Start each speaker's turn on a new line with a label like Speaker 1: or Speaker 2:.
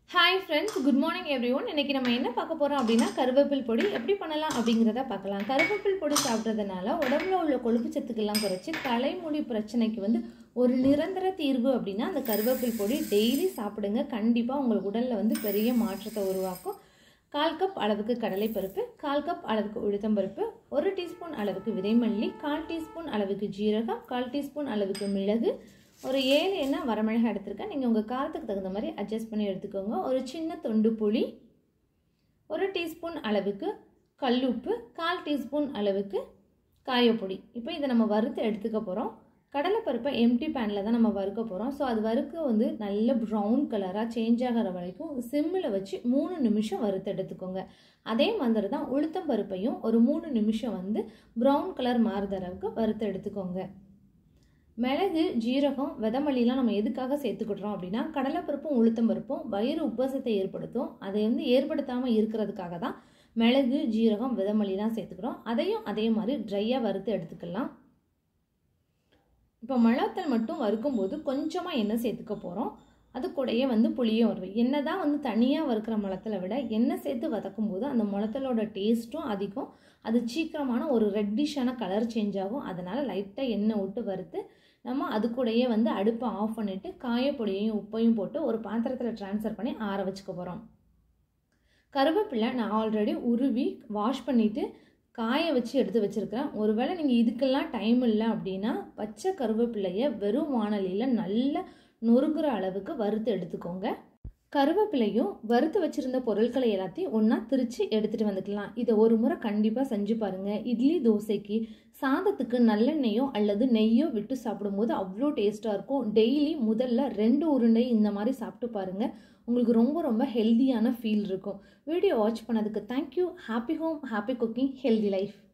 Speaker 1: hi friends good morning everyone இன்றைக்கி நம்ம என்ன பார்க்க போகிறோம் அப்படின்னா கருவேப்பில் பொடி எப்படி பண்ணலாம் அப்படிங்கிறத பார்க்கலாம் கருவேப்பில் பொடி சாப்பிட்றதுனால உடம்புல உள்ள கொழுப்பு சத்துக்கெல்லாம் குறைச்சி தலைமுடி பிரச்சனைக்கு வந்து ஒரு நிரந்தர தீர்வு அப்படின்னா அந்த கருவேப்பில் பொடி டெய்லி சாப்பிடுங்க கண்டிப்பாக உங்கள் உடலில் வந்து பெரிய மாற்றத்தை உருவாக்கும் கால் கப் அளவுக்கு கடலைப்பருப்பு கால் கப் அளவுக்கு உளுத்தம்பருப்பு ஒரு டீஸ்பூன் அளவுக்கு விதைமல்லி கால் டீஸ்பூன் அளவுக்கு ஜீரகம் கால் டீஸ்பூன் அளவுக்கு மிளகு ஒரு ஏழு எண்ணெய் வரமிளகாய் எடுத்திருக்கேன் நீங்கள் உங்கள் காரத்துக்கு தகுந்த மாதிரி அட்ஜஸ்ட் பண்ணி எடுத்துக்கோங்க ஒரு சின்ன தொண்டு புளி ஒரு டீஸ்பூன் அளவுக்கு கல்லுப்பு கால் டீஸ்பூன் அளவுக்கு காயப்பொடி இப்போ இதை நம்ம வறுத்து எடுத்துக்க போகிறோம் கடலைப்பருப்பை எம்டி பேனில் தான் நம்ம வறுக்க போகிறோம் ஸோ அது வறுக்க வந்து நல்ல ப்ரௌன் கலராக சேஞ்ச் ஆகிற வரைக்கும் சிம்மில் வச்சு மூணு நிமிஷம் வறுத்து எடுத்துக்கோங்க அதே மாதிரி தான் உளுத்தம் பருப்பையும் ஒரு மூணு நிமிஷம் வந்து ப்ரௌன் கலர் மாறுத அளவுக்கு வறுத்து எடுத்துக்கோங்க மிளகு ஜீரகம் விதமல்லிலாம் நம்ம எதுக்காக சேர்த்துக்கிட்றோம் அப்படின்னா கடலைப்பருப்பும் உளுத்தம் பருப்பும் வயிறு உப்பசத்தை ஏற்படுத்தும் அதை வந்து ஏற்படுத்தாமல் இருக்கிறதுக்காக தான் மிளகு ஜீரகம் விதமல்லிலாம் சேர்த்துக்கிறோம் அதையும் அதே மாதிரி ட்ரையாக வறுத்து எடுத்துக்கலாம் இப்போ மிளத்தல் மட்டும் வறுக்கும்போது கொஞ்சமாக எண்ணெய் சேர்த்துக்க போகிறோம் அது கூடயே வந்து புளியும் வருது எண்ணெய் தான் வந்து தனியாக வறுக்கிற முளத்தலை விட எண்ணெய் சேர்த்து வதக்கும் போது அந்த முளத்தலோட டேஸ்ட்டும் அதிகம் அது சீக்கிரமான ஒரு ரெட்டிஷான கலர் சேஞ்ச் ஆகும் அதனால் லைட்டாக எண்ணெய் விட்டு வறுத்து நம்ம அது கூடயே வந்து அடுப்பை ஆஃப் பண்ணிவிட்டு காயப்பொடியையும் உப்பையும் போட்டு ஒரு பாத்திரத்தில் ட்ரான்ஸ்ஃபர் பண்ணி ஆற வச்சுக்க போகிறோம் கருவேப்பிலை நான் ஆல்ரெடி உருவி வாஷ் பண்ணிவிட்டு காய வச்சு எடுத்து வச்சுருக்கிறேன் ஒருவேளை நீங்கள் இதுக்கெல்லாம் டைம் இல்லை அப்படின்னா பச்சை கருவேப்பிலையை வெறும் வானலியில் நல்ல நொறுங்குற அளவுக்கு வறுத்து எடுத்துக்கோங்க கருவேப்பிலையும் வறுத்து வச்சுருந்த பொருட்களை எல்லாத்தையும் ஒன்றா திரித்து எடுத்துகிட்டு வந்துக்கலாம் இதை ஒரு முறை கண்டிப்பாக செஞ்சு பாருங்கள் இட்லி தோசைக்கு சாதத்துக்கு நல்லெண்ணெயோ அல்லது நெய்யோ விட்டு சாப்பிடும்போது அவ்வளோ டேஸ்ட்டாக இருக்கும் டெய்லி முதல்ல ரெண்டு உருண்டை இந்த மாதிரி சாப்பிட்டு பாருங்கள் உங்களுக்கு ரொம்ப ரொம்ப ஹெல்த்தியான ஃபீல் இருக்கும் வீடியோ வாட்ச் பண்ணதுக்கு thank you happy home happy cooking healthy life